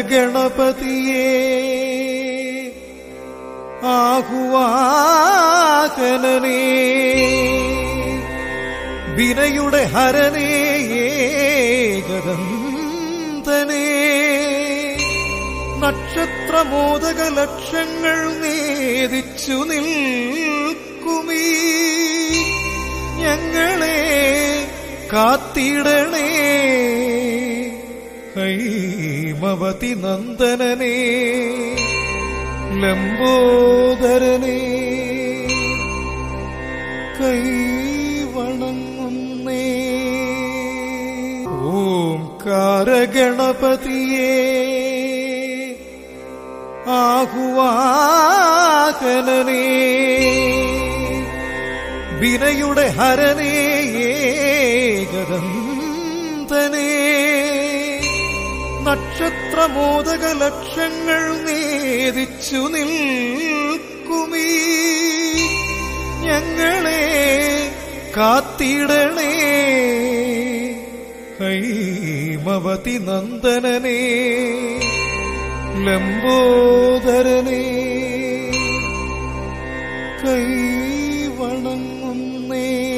ഗണപതിയേ ആഹുവാകനനേ വിനയുടെ ഹരനേ ഏകദന്തനേ നക്ഷത്രമോദക ലക്ഷങ്ങൾ നേദിച്ചു നിൽക്കുമീ ഞങ്ങളെ കാത്തിടണേ ഹൈമവതി നന്ദനനേ ലംബോദരനേ കൈവണങ്ങുന്നേ ഓം കാരഗണപതിയേ ആഹുവാകനനേ വിനയുടെ ഹരനേ ഏകദന്തനേ നക്ഷത്രമോദക ലക്ഷങ്ങൾ നേദിച്ചു നിൽക്കുമീ ഞങ്ങളെ കാത്തിടണേ ഹൈമവതി നന്ദനനേ ലംബോദരനേ കൈവണങ്ങുന്നേ